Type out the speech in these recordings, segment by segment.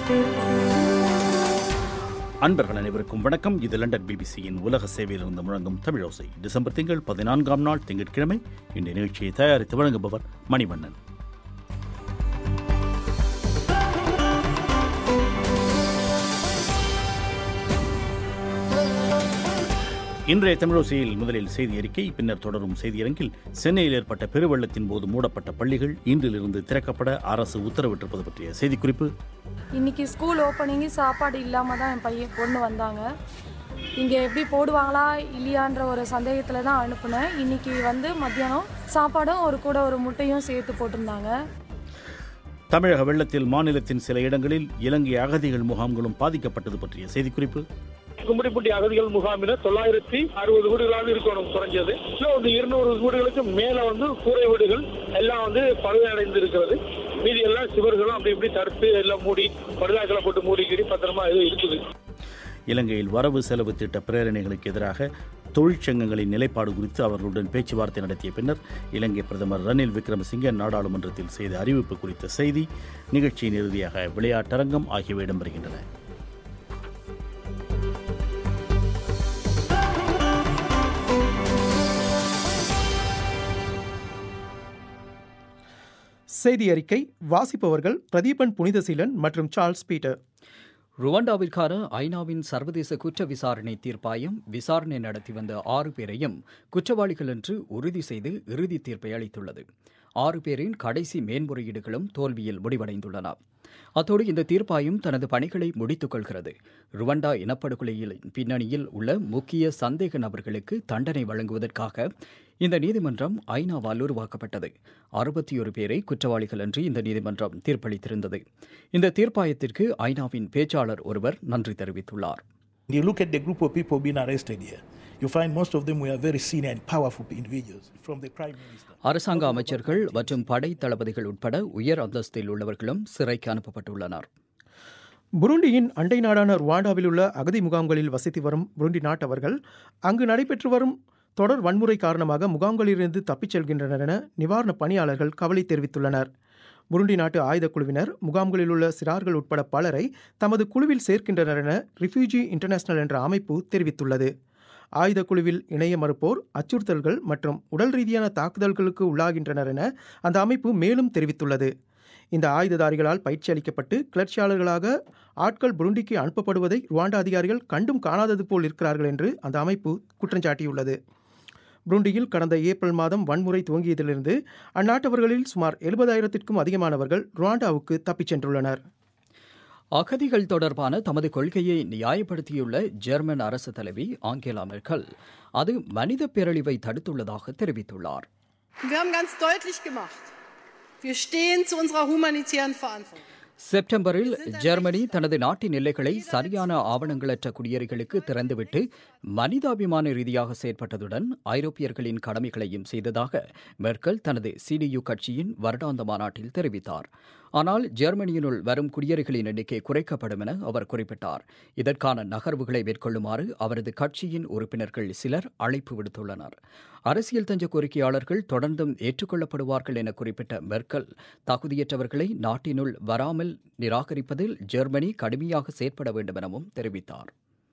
அன்பர்கள் அனைவருக்கும் வணக்கம் இது லண்டன் பிபிசியின் உலக சேவையிலிருந்து முழங்கும் தமிழோசை டிசம்பர் திங்கள் பதினான்காம் நாள் திங்கட்கிழமை இந்த நிகழ்ச்சியை தயாரித்து வழங்குபவர் மணிவண்ணன் இன்றைய தமிழோசையில் முதலில் செய்தி அறிக்கை பின்னர் தொடரும் செய்தியரங்கில் சென்னையில் ஏற்பட்ட பெருவெள்ளத்தின் போது மூடப்பட்ட பள்ளிகள் இன்றிலிருந்து திறக்கப்பட அரசு உத்தரவிட்டிருப்பது பற்றிய செய்திக்குறிப்பு இன்னைக்கு ஸ்கூல் ஓப்பனிங்கு சாப்பாடு இல்லாமல் தான் என் பையன் பொண்ணு வந்தாங்க இங்கே எப்படி போடுவாங்களா இல்லையான்ற ஒரு சந்தேகத்தில் தான் அனுப்புனேன் இன்னைக்கு வந்து மத்தியானம் சாப்பாடும் ஒரு கூட ஒரு முட்டையும் சேர்த்து போட்டிருந்தாங்க தமிழக வெள்ளத்தில் மாநிலத்தின் சில இடங்களில் இலங்கை அகதிகள் முகாம்களும் பாதிக்கப்பட்டது பற்றிய செய்திக்குறிப்பு கும்மிடிப்பட்டி அகதிகள் முகாமில தொள்ளாயிரத்தி அறுபது வீடுகளாவது இருக்கணும் குறைஞ்சது இன்னும் வந்து இருநூறு வீடுகளுக்கு மேல வந்து கூரை வீடுகள் எல்லாம் வந்து பழுதடைந்து இருக்கிறது மீதி எல்லாம் சுவர்களும் அப்படி இப்படி தடுத்து எல்லாம் மூடி படுதாக்களை போட்டு மூடிக்கிடி பத்திரமா இது இருக்குது இலங்கையில் வரவு செலவு திட்ட பிரேரணைகளுக்கு எதிராக தொழிற்சங்கங்களின் நிலைப்பாடு குறித்து அவர்களுடன் பேச்சுவார்த்தை நடத்திய பின்னர் இலங்கை பிரதமர் ரணில் விக்ரமசிங்கே நாடாளுமன்றத்தில் செய்த அறிவிப்பு குறித்த செய்தி நிகழ்ச்சியின் இறுதியாக விளையாட்டரங்கம் ஆகியவை இடம்பெறுகின்றன செய்தி அறிக்கை வாசிப்பவர்கள் பிரதீபன் புனிதசீலன் மற்றும் சார்ல்ஸ் பீட்டர் ருவண்டாவிற்கான ஐநாவின் சர்வதேச குற்ற விசாரணை தீர்ப்பாயம் விசாரணை நடத்தி வந்த ஆறு பேரையும் குற்றவாளிகள் என்று உறுதி செய்து இறுதி தீர்ப்பை அளித்துள்ளது ஆறு பேரின் கடைசி மேன்முறையீடுகளும் தோல்வியில் முடிவடைந்துள்ளன அத்தோடு இந்த தீர்ப்பாயம் தனது பணிகளை முடித்துக் கொள்கிறது ருவண்டா இனப்படுகொலையில் பின்னணியில் உள்ள முக்கிய சந்தேக நபர்களுக்கு தண்டனை வழங்குவதற்காக இந்த நீதிமன்றம் ஐநாவால் உருவாக்கப்பட்டது அறுபத்தி ஒரு பேரை குற்றவாளிகள் என்று இந்த நீதிமன்றம் தீர்ப்பளித்திருந்தது இந்த தீர்ப்பாயத்திற்கு ஐநாவின் பேச்சாளர் ஒருவர் நன்றி தெரிவித்துள்ளார் You look at the group of people being arrested here, you find most of them were very senior and powerful individuals from the Prime Minister. அரசாங்க அமைச்சர்கள் மற்றும் படை தளபதிகள் உட்பட உயர் அந்தஸ்தில் உள்ளவர்களும் சிறைக்கு அனுப்பப்பட்டுள்ளனர் புருண்டியின் அண்டை நாடான ருவாண்டாவில் உள்ள அகதி முகாம்களில் வசித்து வரும் புருண்டி நாட்டவர்கள் அங்கு நடைபெற்று வரும் தொடர் வன்முறை காரணமாக முகாம்களிலிருந்து தப்பிச் செல்கின்றனர் என நிவாரணப் பணியாளர்கள் கவலை தெரிவித்துள்ளனர் புருண்டி நாட்டு ஆயுதக் குழுவினர் முகாம்களில் உள்ள சிறார்கள் உட்பட பலரை தமது குழுவில் சேர்க்கின்றனர் என ரிஃப்யூஜி இன்டர்நேஷனல் என்ற அமைப்பு தெரிவித்துள்ளது ஆயுத குழுவில் இணைய மறுப்போர் அச்சுறுத்தல்கள் மற்றும் உடல் ரீதியான தாக்குதல்களுக்கு உள்ளாகின்றனர் என அந்த அமைப்பு மேலும் தெரிவித்துள்ளது இந்த ஆயுததாரிகளால் பயிற்சி அளிக்கப்பட்டு கிளர்ச்சியாளர்களாக ஆட்கள் புருண்டிக்கு அனுப்பப்படுவதை ருவாண்டா அதிகாரிகள் கண்டும் காணாதது போல் இருக்கிறார்கள் என்று அந்த அமைப்பு குற்றஞ்சாட்டியுள்ளது புருண்டியில் கடந்த ஏப்ரல் மாதம் வன்முறை துவங்கியதிலிருந்து அந்நாட்டவர்களில் சுமார் எழுபதாயிரத்திற்கும் அதிகமானவர்கள் ருவாண்டாவுக்கு தப்பிச் சென்றுள்ளனர் அகதிகள் தொடர்பான தமது கொள்கையை நியாயப்படுத்தியுள்ள ஜெர்மன் அரசு தலைவி ஆங்கேலா மெர்க்கல் அது மனித பேரழிவை தடுத்துள்ளதாக தெரிவித்துள்ளார் Wir haben ganz deutlich gemacht, wir stehen zu unserer humanitären Verantwortung. செப்டம்பரில் ஜெர்மனி தனது நாட்டின் எல்லைகளை சரியான ஆவணங்களற்ற குடியேறிகளுக்கு திறந்துவிட்டு மனிதாபிமான ரீதியாக செயற்பட்டதுடன் ஐரோப்பியர்களின் கடமைகளையும் செய்ததாக மெர்க்கல் தனது சிடியு கட்சியின் வருடாந்த மாநாட்டில் தெரிவித்தார் ஆனால் ஜெர்மனியினுள் வரும் குடியேறிகளின் எண்ணிக்கை குறைக்கப்படும் என அவர் குறிப்பிட்டார் இதற்கான நகர்வுகளை மேற்கொள்ளுமாறு அவரது கட்சியின் உறுப்பினர்கள் சிலர் அழைப்பு விடுத்துள்ளனர் அரசியல் தஞ்ச கோரிக்கையாளர்கள் தொடர்ந்தும் ஏற்றுக்கொள்ளப்படுவார்கள் என குறிப்பிட்ட மெர்க்கல் தகுதியற்றவர்களை நாட்டினுள் வராமல் நிராகரிப்பதில் ஜெர்மனி கடுமையாக செயற்பட வேண்டும் எனவும் தெரிவித்தார்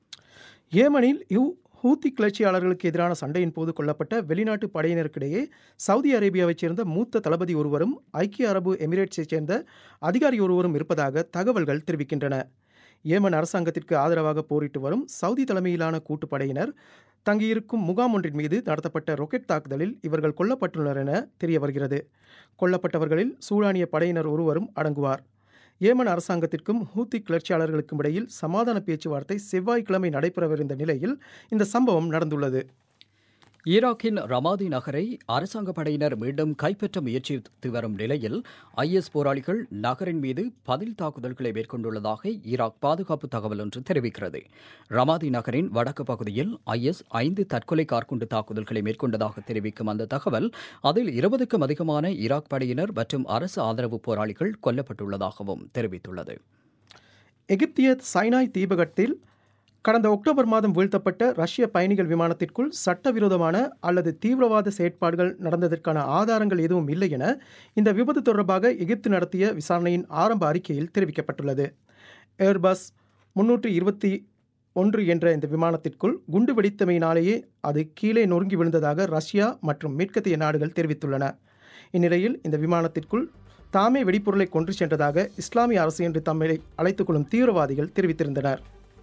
ஏமனில் இவ் ஹூத்தி கிளர்ச்சியாளர்களுக்கு எதிரான சண்டையின் போது கொல்லப்பட்ட வெளிநாட்டு படையினருக்கிடையே சவுதி அரேபியாவைச் சேர்ந்த மூத்த தளபதி ஒருவரும் ஐக்கிய அரபு எமிரேட்ஸைச் சேர்ந்த அதிகாரி ஒருவரும் இருப்பதாக தகவல்கள் தெரிவிக்கின்றன ஏமன் அரசாங்கத்திற்கு ஆதரவாக போரிட்டு வரும் சவுதி தலைமையிலான கூட்டுப்படையினர் தங்கியிருக்கும் முகாம் ஒன்றின் மீது நடத்தப்பட்ட ரொக்கெட் தாக்குதலில் இவர்கள் கொல்லப்பட்டுள்ளனர் என தெரிய வருகிறது கொல்லப்பட்டவர்களில் சூடானிய படையினர் ஒருவரும் அடங்குவார் ஏமன் அரசாங்கத்திற்கும் ஹூத்தி கிளர்ச்சியாளர்களுக்கும் இடையில் சமாதான பேச்சுவார்த்தை செவ்வாய்க்கிழமை நடைபெறவிருந்த நிலையில் இந்த சம்பவம் நடந்துள்ளது ஈராக்கின் ரமாதி நகரை அரசாங்க படையினர் மீண்டும் கைப்பற்ற முயற்சித்து வரும் நிலையில் ஐஎஸ் போராளிகள் நகரின் மீது பதில் தாக்குதல்களை மேற்கொண்டுள்ளதாக ஈராக் பாதுகாப்பு தகவல் ஒன்று தெரிவிக்கிறது ரமாதி நகரின் வடக்கு பகுதியில் ஐஎஸ் ஐந்து தற்கொலை கார்குண்டு தாக்குதல்களை மேற்கொண்டதாக தெரிவிக்கும் அந்த தகவல் அதில் இருபதுக்கும் அதிகமான ஈராக் படையினர் மற்றும் அரசு ஆதரவு போராளிகள் கொல்லப்பட்டுள்ளதாகவும் தெரிவித்துள்ளது எகிப்திய சைனாய் தீபகத்தில் கடந்த அக்டோபர் மாதம் வீழ்த்தப்பட்ட ரஷ்ய பயணிகள் விமானத்திற்குள் சட்டவிரோதமான அல்லது தீவிரவாத செயற்பாடுகள் நடந்ததற்கான ஆதாரங்கள் எதுவும் இல்லை என இந்த விபத்து தொடர்பாக எகிப்து நடத்திய விசாரணையின் ஆரம்ப அறிக்கையில் தெரிவிக்கப்பட்டுள்ளது ஏர்பஸ் முன்னூற்று இருபத்தி ஒன்று என்ற இந்த விமானத்திற்குள் குண்டு வெடித்தமையினாலேயே அது கீழே நொறுங்கி விழுந்ததாக ரஷ்யா மற்றும் மேற்கத்திய நாடுகள் தெரிவித்துள்ளன இந்நிலையில் இந்த விமானத்திற்குள் தாமே வெடிப்பொருளை கொண்டு சென்றதாக இஸ்லாமிய அரசு என்று தம்மை அழைத்துக் கொள்ளும் தீவிரவாதிகள் தெரிவித்திருந்தனர்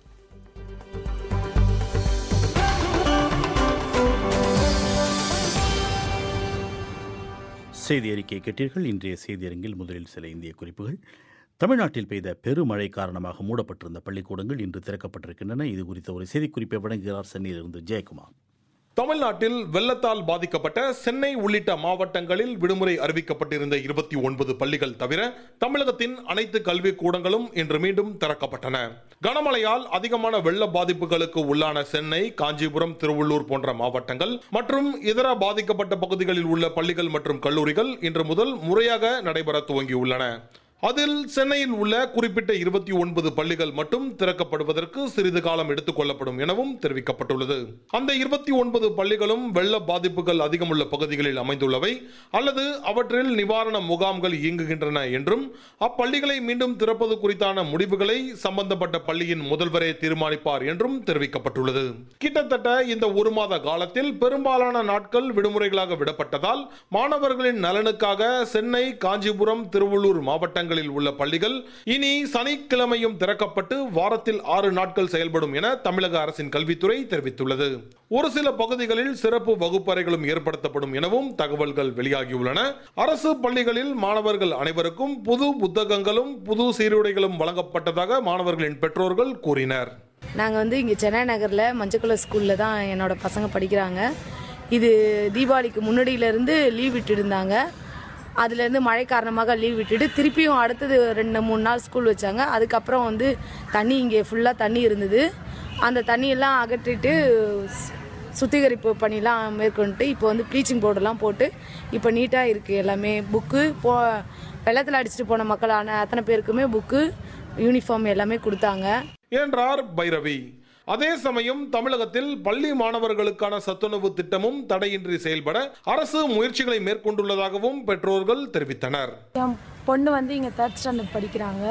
செய்தி அறிக்கையை கேட்டீர்கள் இன்றைய செய்தியரங்கில் முதலில் சில இந்திய குறிப்புகள் தமிழ்நாட்டில் பெய்த பெருமழை காரணமாக மூடப்பட்டிருந்த பள்ளிக்கூடங்கள் இன்று திறக்கப்பட்டிருக்கின்றன இது குறித்த ஒரு செய்திக்குறிப்பை வழங்குகிறார் சென்னையிலிருந்து ஜெயக்குமார் தமிழ்நாட்டில் வெள்ளத்தால் பாதிக்கப்பட்ட சென்னை உள்ளிட்ட மாவட்டங்களில் விடுமுறை அறிவிக்கப்பட்டிருந்த இருபத்தி ஒன்பது பள்ளிகள் தவிர தமிழகத்தின் அனைத்து கல்விக் கூடங்களும் இன்று மீண்டும் திறக்கப்பட்டன கனமழையால் அதிகமான வெள்ள பாதிப்புகளுக்கு உள்ளான சென்னை காஞ்சிபுரம் திருவள்ளூர் போன்ற மாவட்டங்கள் மற்றும் இதர பாதிக்கப்பட்ட பகுதிகளில் உள்ள பள்ளிகள் மற்றும் கல்லூரிகள் இன்று முதல் முறையாக நடைபெற துவங்கியுள்ளன அதில் சென்னையில் உள்ள குறிப்பிட்ட இருபத்தி ஒன்பது பள்ளிகள் மட்டும் திறக்கப்படுவதற்கு சிறிது காலம் எடுத்துக் கொள்ளப்படும் எனவும் தெரிவிக்கப்பட்டுள்ளது அந்த இருபத்தி ஒன்பது பள்ளிகளும் வெள்ள பாதிப்புகள் அதிகமுள்ள பகுதிகளில் அமைந்துள்ளவை அல்லது அவற்றில் நிவாரண முகாம்கள் இயங்குகின்றன என்றும் அப்பள்ளிகளை மீண்டும் திறப்பது குறித்தான முடிவுகளை சம்பந்தப்பட்ட பள்ளியின் முதல்வரே தீர்மானிப்பார் என்றும் தெரிவிக்கப்பட்டுள்ளது கிட்டத்தட்ட இந்த ஒரு மாத காலத்தில் பெரும்பாலான நாட்கள் விடுமுறைகளாக விடப்பட்டதால் மாணவர்களின் நலனுக்காக சென்னை காஞ்சிபுரம் திருவள்ளூர் மாவட்டங்கள் மாவட்டங்களில் உள்ள பள்ளிகள் இனி சனிக்கிழமையும் திறக்கப்பட்டு வாரத்தில் ஆறு நாட்கள் செயல்படும் என தமிழக அரசின் கல்வித்துறை தெரிவித்துள்ளது ஒரு சில பகுதிகளில் சிறப்பு வகுப்பறைகளும் ஏற்படுத்தப்படும் எனவும் தகவல்கள் வெளியாகியுள்ளன அரசு பள்ளிகளில் மாணவர்கள் அனைவருக்கும் புது புத்தகங்களும் புது சீருடைகளும் வழங்கப்பட்டதாக மாணவர்களின் பெற்றோர்கள் கூறினர் நாங்கள் வந்து இங்கே சென்னை நகரில் மஞ்சக்குள ஸ்கூலில் தான் என்னோட பசங்க படிக்கிறாங்க இது தீபாவளிக்கு முன்னாடியிலேருந்து லீவ் விட்டுருந்தாங்க அதுலேருந்து மழை காரணமாக லீவ் விட்டுட்டு திருப்பியும் அடுத்தது ரெண்டு மூணு நாள் ஸ்கூல் வச்சாங்க அதுக்கப்புறம் வந்து தண்ணி இங்கே ஃபுல்லாக தண்ணி இருந்தது அந்த தண்ணியெல்லாம் அகற்றிட்டு சுத்திகரிப்பு பணிலாம் மேற்கொண்டுட்டு இப்போ வந்து ப்ளீச்சிங் பவுடர்லாம் போட்டு இப்போ நீட்டாக இருக்குது எல்லாமே புக்கு போ வெள்ளத்தில் அடிச்சுட்டு போன மக்களான அத்தனை பேருக்குமே புக்கு யூனிஃபார்ம் எல்லாமே கொடுத்தாங்க என்றார் பைரவி அதே சமயம் தமிழகத்தில் பள்ளி மாணவர்களுக்கான சத்துணவு திட்டமும் தடையின்றி செயல்பட அரசு முயற்சிகளை மேற்கொண்டுள்ளதாகவும் பெற்றோர்கள் தெரிவித்தனர் என் பொண்ணு வந்து இங்கே தேர்ட் ஸ்டாண்டர்ட் படிக்கிறாங்க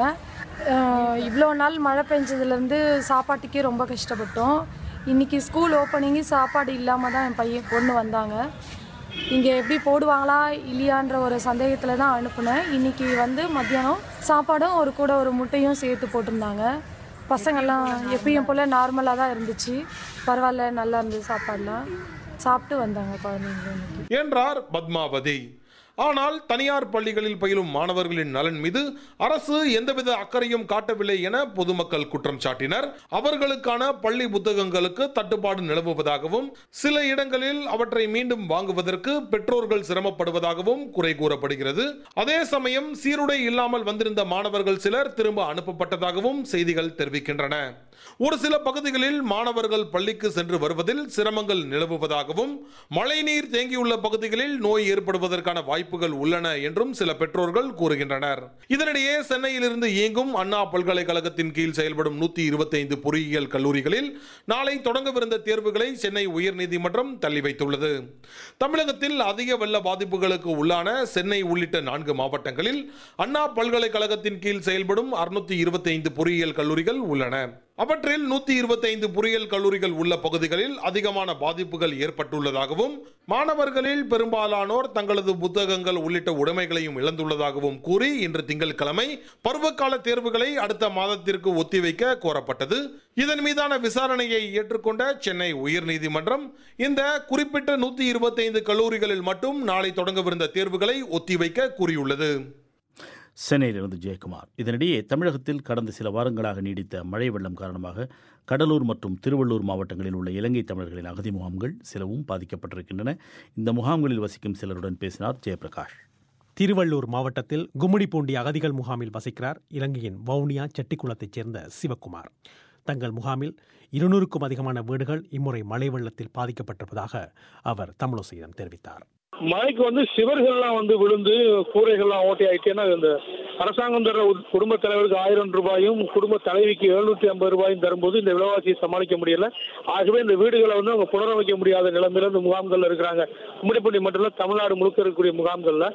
இவ்வளோ நாள் மழை பெஞ்சதுலேருந்து சாப்பாட்டுக்கே ரொம்ப கஷ்டப்பட்டோம் இன்றைக்கி ஸ்கூல் ஓப்பனிங்கு சாப்பாடு இல்லாமல் தான் என் பையன் பொண்ணு வந்தாங்க இங்கே எப்படி போடுவாங்களா இல்லையான்ற ஒரு சந்தேகத்தில் தான் அனுப்புனேன் இன்றைக்கி வந்து மத்தியானம் சாப்பாடும் ஒரு கூட ஒரு முட்டையும் சேர்த்து போட்டிருந்தாங்க பசங்கள்லாம் எப்பயும் போல் நார்மலாக தான் இருந்துச்சு பரவாயில்ல நல்லா இருந்தது சாப்பாடுலாம் சாப்பிட்டு வந்தாங்க குழந்தைங்க இன்னைக்கு என்றார் பத்மாவதி ஆனால் தனியார் பள்ளிகளில் பயிலும் மாணவர்களின் நலன் மீது அரசு எந்தவித அக்கறையும் காட்டவில்லை என பொதுமக்கள் குற்றம் சாட்டினர் அவர்களுக்கான பள்ளி புத்தகங்களுக்கு தட்டுப்பாடு நிலவுவதாகவும் சில இடங்களில் அவற்றை மீண்டும் வாங்குவதற்கு பெற்றோர்கள் சிரமப்படுவதாகவும் குறை கூறப்படுகிறது அதே சமயம் சீருடை இல்லாமல் வந்திருந்த மாணவர்கள் சிலர் திரும்ப அனுப்பப்பட்டதாகவும் செய்திகள் தெரிவிக்கின்றன ஒரு சில பகுதிகளில் மாணவர்கள் பள்ளிக்கு சென்று வருவதில் சிரமங்கள் நிலவுவதாகவும் மழைநீர் தேங்கியுள்ள பகுதிகளில் நோய் ஏற்படுவதற்கான வாய்ப்புகள் உள்ளன என்றும் சில பெற்றோர்கள் கூறுகின்றனர் இதனிடையே சென்னையிலிருந்து இயங்கும் அண்ணா பல்கலைக்கழகத்தின் கீழ் செயல்படும் நூத்தி இருபத்தைந்து பொறியியல் கல்லூரிகளில் நாளை தொடங்கவிருந்த தேர்வுகளை சென்னை உயர்நீதிமன்றம் தள்ளி வைத்துள்ளது தமிழகத்தில் அதிக வெள்ள பாதிப்புகளுக்கு உள்ளான சென்னை உள்ளிட்ட நான்கு மாவட்டங்களில் அண்ணா பல்கலைக்கழகத்தின் கீழ் செயல்படும் அறுநூத்தி இருபத்தைந்து பொறியியல் கல்லூரிகள் உள்ளன அவற்றில் நூத்தி இருபத்தைந்து பொறியியல் கல்லூரிகள் உள்ள பகுதிகளில் அதிகமான பாதிப்புகள் ஏற்பட்டுள்ளதாகவும் மாணவர்களில் பெரும்பாலானோர் தங்களது புத்தகங்கள் உள்ளிட்ட உடைமைகளையும் இழந்துள்ளதாகவும் கூறி இன்று திங்கட்கிழமை பருவகால தேர்வுகளை அடுத்த மாதத்திற்கு ஒத்திவைக்க கோரப்பட்டது இதன் மீதான விசாரணையை ஏற்றுக்கொண்ட சென்னை உயர்நீதிமன்றம் இந்த குறிப்பிட்ட நூத்தி இருபத்தைந்து கல்லூரிகளில் மட்டும் நாளை தொடங்கவிருந்த தேர்வுகளை ஒத்திவைக்க கூறியுள்ளது சென்னையிலிருந்து ஜெயக்குமார் இதனிடையே தமிழகத்தில் கடந்த சில வாரங்களாக நீடித்த மழை வெள்ளம் காரணமாக கடலூர் மற்றும் திருவள்ளூர் மாவட்டங்களில் உள்ள இலங்கை தமிழர்களின் அகதி முகாம்கள் சிலவும் பாதிக்கப்பட்டிருக்கின்றன இந்த முகாம்களில் வசிக்கும் சிலருடன் பேசினார் ஜெயபிரகாஷ் திருவள்ளூர் மாவட்டத்தில் கும்மிடிப்பூண்டி அகதிகள் முகாமில் வசிக்கிறார் இலங்கையின் வவுனியா செட்டிக்குளத்தைச் சேர்ந்த சிவக்குமார் தங்கள் முகாமில் இருநூறுக்கும் அதிகமான வீடுகள் இம்முறை மழை வெள்ளத்தில் பாதிக்கப்பட்டிருப்பதாக அவர் தமிழோசையிடம் தெரிவித்தார் மழைக்கு வந்து சிவர்கள்லாம் வந்து விழுந்து கூரைகள்லாம் ஓட்டி ஆயிட்டேன்னா இந்த அரசாங்கம் தர குடும்ப தலைவருக்கு ஆயிரம் ரூபாயும் குடும்ப தலைவிக்கு எழுநூத்தி ஐம்பது ரூபாயும் தரும்போது இந்த விலைவாசியை சமாளிக்க முடியல ஆகவே இந்த வீடுகளை வந்து அவங்க புனரமைக்க முடியாத நிலைமையில இந்த முகாம்கள்ல இருக்கிறாங்க கும்மிடிப்பள்ளி மட்டும் இல்ல தமிழ்நாடு முழுக்க இருக்கக்கூடிய முகாம்கள்ல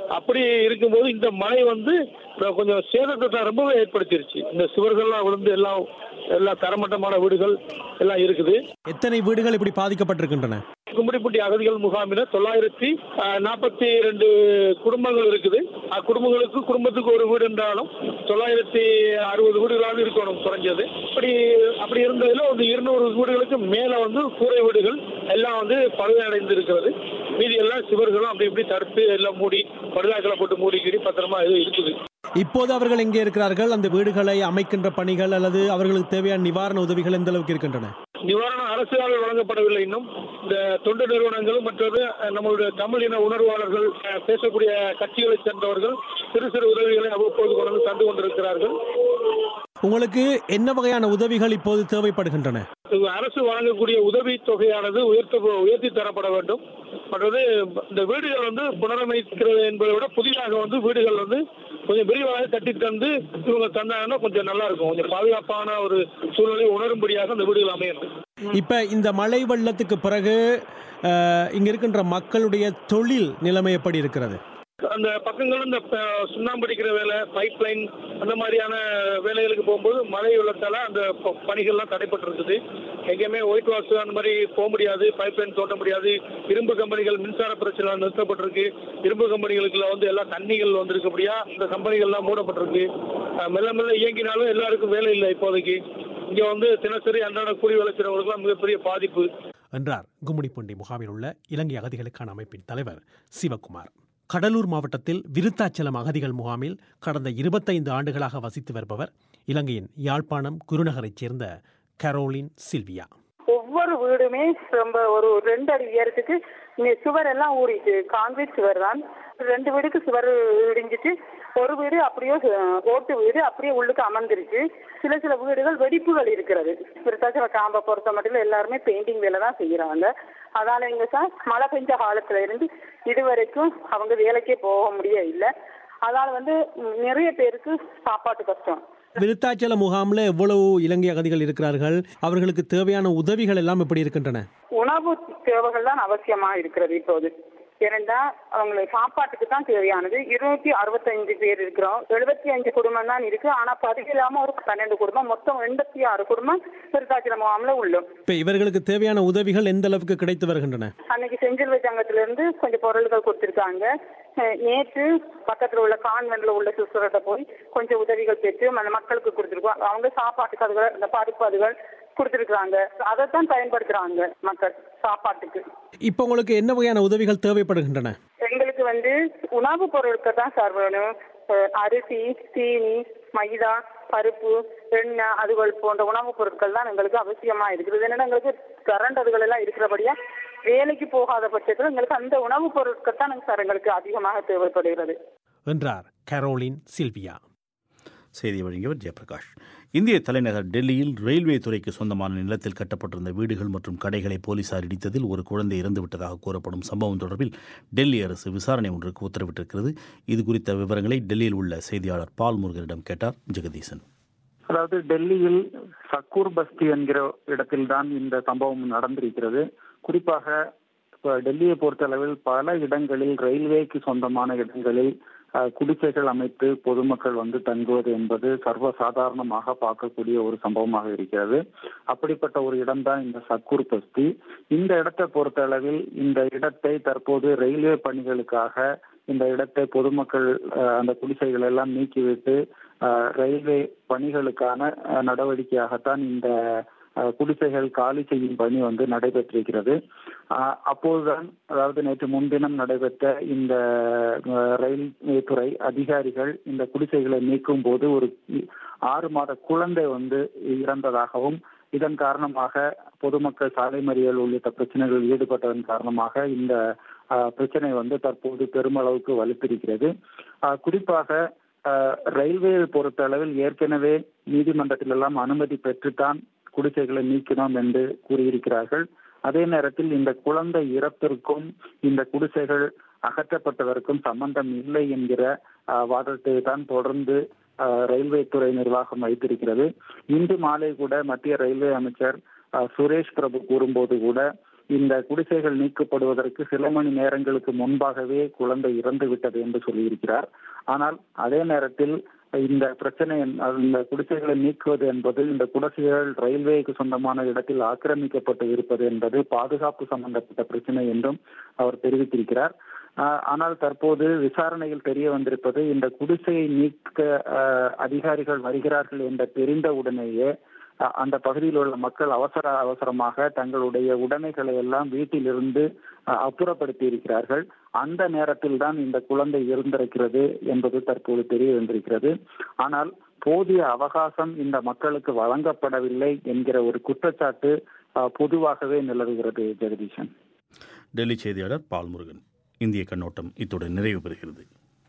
அப்படி இருக்கும்போது இந்த மழை வந்து கொஞ்சம் சேதத்தை தான் ரொம்பவே ஏற்படுத்திருச்சு இந்த சுவர்கள்லாம் விழுந்து எல்லாம் எல்லாம் தரமட்டமான வீடுகள் எல்லாம் இருக்குது எத்தனை வீடுகள் இப்படி பாதிக்கப்பட்டிருக்கின்றன கும்மிடிப்பட்டி அகதிகள் முகாமில தொள்ளாயிரத்தி நாற்பத்தி ரெண்டு குடும்பங்கள் இருக்குது அக்குடும்பங்களுக்கு குடும்பத்துக்கு ஒரு வீடு என்றாலும் தொள்ளாயிரத்தி அறுபது வீடுகளாவது இருக்கணும் குறைஞ்சது அப்படி அப்படி இருந்ததுல ஒரு இருநூறு வீடுகளுக்கு மேல வந்து கூரை வீடுகள் எல்லாம் வந்து பழுதடைந்து இருக்கிறது மீதி எல்லாம் சிவர்களும் அப்படி இப்படி தடுத்து எல்லாம் மூடி படுதாக்களை போட்டு மூடிக்கிடி பத்திரமா இது இருக்குது இப்போது அவர்கள் எங்கே இருக்கிறார்கள் அந்த வீடுகளை அமைக்கின்ற பணிகள் அல்லது அவர்களுக்கு தேவையான நிவாரண உதவிகள் எந்த அளவுக்கு இருக்கின்றன நிவாரணம் அரசால் வழங்கப்படவில்லை இன்னும் இந்த தொண்டு நிறுவனங்களும் மற்றது நம்மளுடைய தமிழ் இன உணர்வாளர்கள் அஹ், பேசக்கூடிய கட்சிகளைச் சேர்ந்தவர்கள் சிறு சிறு உதவிகளை அவ்வப்போது கொண்டு வந்து தந்து கொண்டிருக்கிறார்கள் உங்களுக்கு என்ன வகையான உதவிகள் இப்போது தேவைப்படுகின்றன இது அரசு வழங்கக்கூடிய உதவி தொகையானது உயர்த்த உயர்த்தி தரப்பட வேண்டும் மற்றது இந்த வீடுகள் வந்து புனரமைக்கிறது என்பதை விட புதிதாக வந்து வீடுகள் வந்து கொஞ்சம் விரிவாக கட்டி தந்து இவங்க தந்தாங்கன்னா கொஞ்சம் நல்லா இருக்கும் கொஞ்சம் பாதுகாப்பான ஒரு சூழ்நிலை உணரும்படியாக அந்த வீடுகள் அமையணும் இப்ப இந்த மழை வெள்ளத்துக்கு பிறகு அஹ், இங்க இருக்கின்ற மக்களுடைய தொழில் நிலைமை எப்படி இருக்கிறது அந்த பக்கங்கள் இந்த ப- சுண்ணாம்பு அடிக்கிற வேலை பைப் லைன் அந்த மாதிரியான வேலைகளுக்கு போகும்போது மழை வெள்ளத்தால அந்த ப- பணிகள்லாம் தடைப்பட்டிருக்குது எங்கேயுமே ஒயிட் வாஷ் அந்த மாதிரி போக முடியாது பைப் லைன் தோட்ட முடியாது இரும்பு கம்பெனிகள் மின்சார பிரச்சனை நிறுத்தப்பட்டிருக்கு இரும்பு கம்பெனிகளுக்குள்ள வந்து எல்லாம் தண்ணிகள் வந்திருக்கபடியா இந்த கம்பெனிகள்லாம் மூடப்பட்டிருக்கு அஹ் மெல்ல மெல்ல இயங்கினாலும் எல்லாருக்கும் வேலை இல்லை இப்போதைக்கு இங்க வந்து தினசரி அன்றாட கூலி வேலை செய்றவங்களுக்குலாம் மிகப்பெரிய பாதிப்பு என்றார் கும்மிடிப்பூண்டி முகாமில் உள்ள இலங்கை அகதிகளுக்கான அமைப்பின் தலைவர் சிவகுமார் கடலூர் மாவட்டத்தில் விருத்தாச்சலம் அகதிகள் முகாமில் கடந்த இருபத்தைந்து ஆண்டுகளாக வசித்து வருபவர் இலங்கையின் யாழ்ப்பாணம் குருநகரைச் சேர்ந்த கரோலின் சில்வியா ஒவ்வொரு வீடுமே ரொம்ப ஒரு ரெண்டு அடி உயரத்துக்கு இங்க சுவர் எல்லாம் ஊறிட்டு கான்கிரீட் சுவர் தான் ரெண்டு வீடுக்கு சுவர் இடிஞ்சிட்டு ஒரு வீடு அப்படியே அஹ், ஓட்டு வீடு அப்படியே உள்ளுக்கு அமர்ந்துருச்சு சில சில வீடுகள் வெடிப்புகள் இருக்கிறது விருத்தாச்சல காம்பை பொறுத்த மட்டும் எல்லாருமே பெயிண்டிங் வேலை தான் செய்யறாங்க அதனால இங்க சார் மழை பெஞ்ச காலத்துல இருந்து இதுவரைக்கும் அவங்க வேலைக்கே போக முடிய இல்லை அதனால வந்து ம், நிறைய பேருக்கு சாப்பாட்டு கஷ்டம் விருத்தாச்சல முகாமில் எவ்வளவு இலங்கை அகதிகள் இருக்கிறார்கள் அவர்களுக்கு தேவையான உதவிகள் எல்லாம் எப்படி இருக்கின்றன உணவு தேவைகள் தான் அவசியமா இருக்கிறது இப்போது ஏனென்றா அவங்களுக்கு சாப்பாட்டுக்கு தான் தேவையானது இருநூத்தி அறுபத்தஞ்சு பேர் இருக்கிறோம் எழுபத்தி அஞ்சு குடும்பம் தான் இருக்கு ஆனா பதிவு இல்லாம ஒரு பன்னெண்டு குடும்பம் மொத்தம் எண்பத்தி ஆறு குடும்பம் விருத்தாச்சலம் முகாம்ல உள்ளோம் இப்போ இவர்களுக்கு தேவையான உதவிகள் எந்த அளவுக்கு கிடைத்து வருகின்றன அன்னைக்கு செஞ்சில் சங்கத்துல இருந்து கொஞ்சம் பொருள்கள் கொடுத்திருக்காங்க அஹ் நேற்று பக்கத்துல உள்ள கான்வென்ட்ல உள்ள சிஸ்டர்கிட்ட போய் கொஞ்சம் உதவிகள் பெற்று அந்த மக்களுக்கு கொடுத்திருக்கோம் அவங்க சாப்பாட்டுக்கு அதுகள் இந்த பருப்பு அதுகள் கொடுத்திருக்காங்க அதைத்தான் பயன்படுத்துறாங்க மக்கள் சாப்பாட்டுக்கு இப்போ உங்களுக்கு என்ன வகையான உதவிகள் தேவைப்படுகின்றன எங்களுக்கு வந்து உணவுப் பொருட்கள் தான் சார் வேணும் அஹ் அரிசி சீனி மைதா பருப்பு எண்ணெய் அதுகள் போன்ற உணவுப் பொருட்கள் தான் எங்களுக்கு அவசியமா இருக்குது என்னன்னா எங்களுக்கு கரண்ட் அதுகள் எல்லாம் இருக்கிறபடியா வேலைக்கு போகாத பட்சத்தில் எங்களுக்கு அந்த உணவுப் பொருட்கள் தான் சார் எங்களுக்கு அதிகமாக தேவைப்படுகிறது என்றார் கரோலின் சில்வியா செய்தி வழங்கியவர் ஜெயபிரகாஷ் இந்திய தலைநகர் டெல்லியில் ரயில்வே துறைக்கு சொந்தமான நிலத்தில் கட்டப்பட்டிருந்த வீடுகள் மற்றும் கடைகளை போலீசார் இடித்ததில் ஒரு குழந்தை இறந்துவிட்டதாக கூறப்படும் சம்பவம் தொடர்பில் டெல்லி அரசு விசாரணை ஒன்றுக்கு உத்தரவிட்டிருக்கிறது இது குறித்த விவரங்களை டெல்லியில் உள்ள செய்தியாளர் பால் முருகனிடம் கேட்டார் ஜெகதீசன் அதாவது டெல்லியில் சக்கூர் பஸ்தி என்கிற இடத்தில்தான் இந்த சம்பவம் நடந்திருக்கிறது குறிப்பாக இப்ப டெல்லியை பொறுத்தளவில் பல இடங்களில் ரயில்வேக்கு சொந்தமான இடங்களில் அஹ், குடிசைகள் அமைத்து பொதுமக்கள் வந்து தங்குவது என்பது சர்வசாதாரணமாக பார்க்கக்கூடிய ஒரு சம்பவமாக இருக்கிறது அப்படிப்பட்ட ஒரு இடம்தான் இந்த சக்கூர் பஸ்தி இந்த இடத்தை பொறுத்தளவில் இந்த இடத்தை தற்போது ரயில்வே பணிகளுக்காக இந்த இடத்தை பொதுமக்கள் அஹ், அந்த குடிசைகள் எல்லாம் நீக்கிவிட்டு அஹ், ரயில்வே பணிகளுக்கான அஹ், நடவடிக்கையாகத்தான் இந்த அஹ், குடிசைகள் காலி செய்யும் பணி வந்து நடைபெற்றிருக்கிறது அஹ், அப்போதுதான் அதாவது நேற்று முன்தினம் நடைபெற்ற இந்த அஹ், ரயில்வே துறை அதிகாரிகள் இந்த குடிசைகளை நீக்கும் போது ஒரு ஆறு மாத குழந்தை வந்து இறந்ததாகவும் இதன் காரணமாக பொதுமக்கள் சாலை மறியல் உள்ளிட்ட பிரச்சனைகளில் ஈடுபட்டதன் காரணமாக இந்த அஹ், பிரச்சனை வந்து தற்போது பெருமளவுக்கு வலுத்திருக்கிறது அஹ், குறிப்பாக அஹ், ரயில்வேயை பொறுத்த அளவில் ஏற்கனவே நீதிமன்றத்தில் எல்லாம் அனுமதி பெற்றுத்தான் குடிசைகளை நீக்கினோம் என்று கூறியிருக்கிறார்கள் அதே நேரத்தில் இந்த குழந்தை இறப்பிற்கும் இந்த குடிசைகள் அகற்றப்பட்டதற்கும் சம்பந்தம் இல்லை என்கிற அஹ், வாதத்தை தான் தொடர்ந்து அஹ், ரயில்வே துறை நிர்வாகம் வைத்திருக்கிறது இன்று மாலை கூட மத்திய ரயில்வே அமைச்சர் அஹ், சுரேஷ் பிரபு கூறும்போது கூட இந்த குடிசைகள் நீக்கப்படுவதற்கு சில மணி நேரங்களுக்கு முன்பாகவே குழந்தை இறந்து விட்டது என்று சொல்லியிருக்கிறார் ஆனால் அதே நேரத்தில் இந்த பிரச்சனை இந்த குடிசைகளை நீக்குவது என்பது இந்த குடிசைகள் ரயில்வேக்கு சொந்தமான இடத்தில் ஆக்கிரமிக்கப்பட்டு இருப்பது என்பது பாதுகாப்பு சம்பந்தப்பட்ட பிரச்சனை என்றும் அவர் தெரிவித்திருக்கிறார் ஆனால் தற்போது விசாரணையில் தெரிய வந்திருப்பது இந்த குடிசையை நீக்க அதிகாரிகள் வருகிறார்கள் என்ற தெரிந்த உடனேயே அந்த பகுதியில் உள்ள மக்கள் அவசர அவசரமாக தங்களுடைய உடைமைகளை எல்லாம் வீட்டிலிருந்து அப்புறப்படுத்தி இருக்கிறார்கள் அந்த நேரத்தில் தான் இந்த குழந்தை இருந்திருக்கிறது என்பது தற்போது தெரிய வந்திருக்கிறது ஆனால் போதிய அவகாசம் இந்த மக்களுக்கு வழங்கப்படவில்லை என்கிற ஒரு குற்றச்சாட்டு பொதுவாகவே நிலவுகிறது ஜெகதீஷன் டெல்லி செய்தியாளர் பால்முருகன் இந்திய கண்ணோட்டம் இத்துடன் நிறைவு பெறுகிறது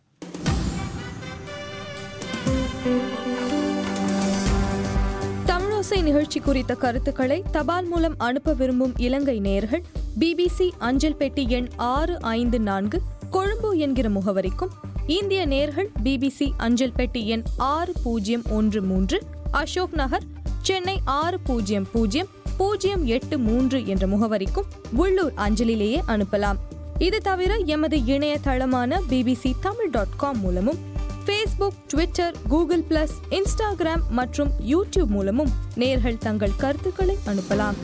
தமிழோசை நிகழ்ச்சி குறித்த கருத்துக்களை தபால் மூலம் அனுப்ப விரும்பும் இலங்கை நேயர்கள் பிபிசி அஞ்சல் பெட்டி எண் ஆறு ஐந்து நான்கு கொழும்பு என்கிற முகவரிக்கும் இந்திய நேர்கள் பிபிசி அஞ்சல் பெட்டி எண் ஆறு பூஜ்ஜியம் ஒன்று மூன்று அசோக் நகர் சென்னை ஆறு பூஜ்ஜியம் பூஜ்ஜியம் பூஜ்ஜியம் எட்டு மூன்று என்ற முகவரிக்கும் உள்ளூர் அஞ்சலிலேயே அனுப்பலாம் இது தவிர எமது இணையதளமான பிபிசி தமிழ் டாட் காம் மூலமும் Facebook Twitter Google plus Instagram மற்றும் யூடியூப் மூலமும் நேர்கள் தங்கள் கருத்துக்களை அனுப்பலாம்